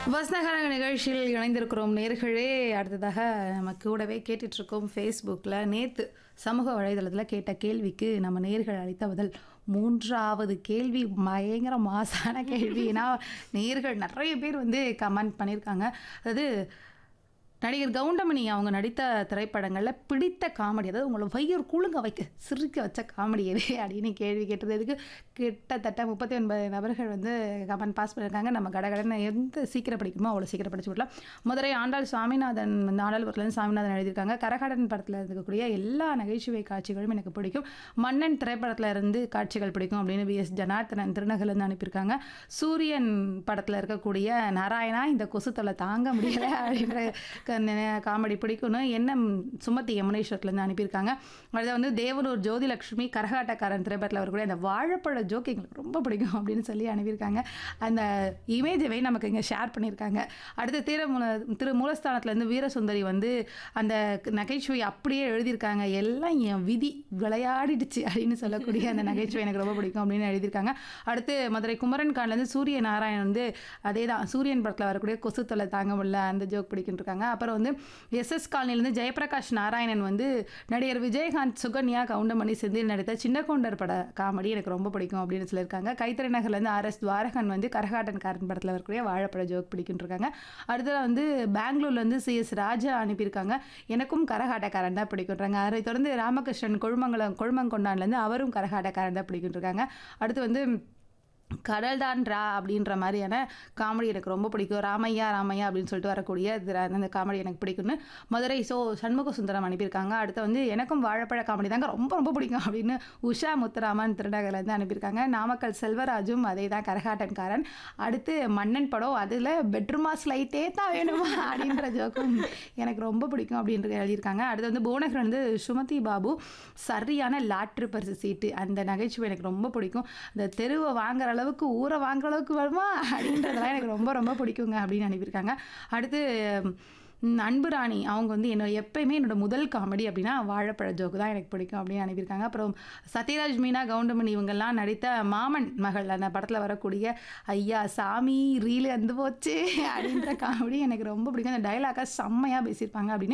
வசனகர நிகழ்ச்சியில் இணைந்திருக்கிறோம் நேர்களே அடுத்ததாக நம்ம கூடவே கேட்டுட்ருக்கோம் ஃபேஸ்புக்கில் நேற்று சமூக வலைதளத்தில் கேட்ட கேள்விக்கு நம்ம நேர்கள் அளித்த பதில் மூன்றாவது கேள்வி பயங்கர மாசான கேள்வி ஏன்னா நேர்கள் நிறைய பேர் வந்து கமெண்ட் பண்ணியிருக்காங்க அதாவது நடிகர் கவுண்டமணி அவங்க நடித்த திரைப்படங்களில் பிடித்த காமெடி அதாவது உங்களை வயிறு குழுங்க வைக்க சிரிக்க வச்ச காமெடி எது அப்படின்னு கேள்வி கேட்டதுக்கு கிட்டத்தட்ட முப்பத்தி ஒன்பது நபர்கள் வந்து கமெண்ட் பாஸ் பண்ணியிருக்காங்க நம்ம கடகடன்னு எந்த சீக்கிரம் படிக்குமோ அவ்வளோ சீக்கிரம் படிச்சு விடலாம் மதுரை ஆண்டாள் சுவாமிநாதன் வந்து ஆண்டாள்புரத்துலேருந்து சாமிநாதன் எழுதியிருக்காங்க கரகாடன் படத்தில் இருக்கக்கூடிய எல்லா நகைச்சுவை காட்சிகளும் எனக்கு பிடிக்கும் மன்னன் திரைப்படத்தில் இருந்து காட்சிகள் பிடிக்கும் அப்படின்னு வி எஸ் ஜனார்த்தனன் திருநகர்லேருந்து அனுப்பியிருக்காங்க சூரியன் படத்தில் இருக்கக்கூடிய நாராயணா இந்த கொசு தொல்லை தாங்க முடியலை அப்படின்ற காமெடி பிடிக்கும்னு எண்ணம் சுமதி யமுனேஸ்வரத்துலேருந்து அனுப்பியிருக்காங்க அடுத்து வந்து தேவனூர் ஜோதிலட்சுமி கரகாட்டக்காரன் திரைப்படத்தில் வரக்கூடிய அந்த வாழைப்பழ ஜோக் எங்களுக்கு ரொம்ப பிடிக்கும் அப்படின்னு சொல்லி அனுப்பியிருக்காங்க அந்த இமேஜவை நமக்கு இங்கே ஷேர் பண்ணியிருக்காங்க அடுத்து திரு திரு மூலஸ்தானத்துலேருந்து வீரசுந்தரி வந்து அந்த நகைச்சுவை அப்படியே எழுதியிருக்காங்க எல்லாம் என் விதி விளையாடிடுச்சு அப்படின்னு சொல்லக்கூடிய அந்த நகைச்சுவை எனக்கு ரொம்ப பிடிக்கும் அப்படின்னு எழுதியிருக்காங்க அடுத்து மதுரை குமரன் கான்லேருந்து சூரிய நாராயணன் வந்து அதே தான் சூரியன் படத்தில் வரக்கூடிய கொசு தொல்லை தாங்க முடியல அந்த ஜோக் பிடிக்குன்னு இருக்காங்க அப்புறம் வந்து எஸ்எஸ் காலனிலேருந்து ஜெயபிரகாஷ் நாராயணன் வந்து நடிகர் விஜயகாந்த் சுகன்யா கவுண்டமணி செந்தில் நடித்த சின்ன கவுண்டர் பட காமெடி எனக்கு ரொம்ப பிடிக்கும் அப்படின்னு சொல்லியிருக்காங்க கைத்தறி நகர்லேருந்து ஆர் எஸ் துவாரகன் வந்து கரகாட்டன் காரன் படத்தில் வரக்கூடிய வாழைப்பட ஜோக் பிடிக்குன்னு இருக்காங்க அடுத்தது வந்து பெங்களூர்லேருந்து சி எஸ் ராஜா அனுப்பியிருக்காங்க எனக்கும் கரகாட்டக்காரன் தான் பிடிக்குன்றாங்க அதை தொடர்ந்து ராமகிருஷ்ணன் கொழுமங்கலம் கொழுமங்கொண்டான்லேருந்து அவரும் கரகாட்டக்காரன் தான் பிடிக்குன்னு இருக்காங்க அடுத்து வந்து கடல் தான் ரா அப்படின்ற மாதிரியான காமெடி எனக்கு ரொம்ப பிடிக்கும் ராமையா ராமையா அப்படின்னு சொல்லிட்டு வரக்கூடிய இது- அந்த காமெடி எனக்கு பிடிக்கும்னு மதுரை சோ சண்முக சுந்தரம் அனுப்பியிருக்காங்க அடுத்து வந்து எனக்கும் வாழைப்பழ காமெடி தாங்க ரொம்ப ரொம்ப பிடிக்கும் அப்படின்னு உஷா முத்துராமன் திருநகர்லேருந்து அனுப்பியிருக்காங்க நாமக்கல் செல்வராஜும் அதே தான் கரகாட்டன்காரன் அடுத்து மன்னன் படம் அதில் பெட்ரூமா ஸ்லைட்டே தான் வேணுமா அப்படின்ற ஜோக்கும் எனக்கு ரொம்ப பிடிக்கும் அப்படின்றது எழுதியிருக்காங்க அடுத்து வந்து புவனகர் வந்து சுமதி பாபு சரியான லாட்ரி பரிசு சீட்டு அந்த நகைச்சுவை எனக்கு ரொம்ப பிடிக்கும் அந்த தெருவை வாங்குற அளவுக்கு ஊரை வாங்குற அளவுக்கு வருமா அப்படின்றதெல்லாம் எனக்கு ரொம்ப ரொம்ப பிடிக்குங்க அப்படின்னு அனுப்பியிருக்காங்க அடுத்து ம், அன்பு ராணி அவங்க வந்து என்னோட எப்பயுமே என்னோட முதல் காமெடி அப்படின்னா வாழைப்பழ ஜோக்கு தான் எனக்கு பிடிக்கும் அப்படின்னு அனுப்பியிருக்காங்க அப்புறம் சத்யராஜ் மீனா கவுண்டமணி இவங்கெல்லாம் நடித்த மாமன் மகள் அந்த படத்தில் வரக்கூடிய ஐயா சாமி ரீலு வந்து போச்சு அப்படின்ற காமெடி எனக்கு ரொம்ப பிடிக்கும் அந்த டைலாக்கை செம்மையாக பேசியிருப்பாங்க அப்படின்னு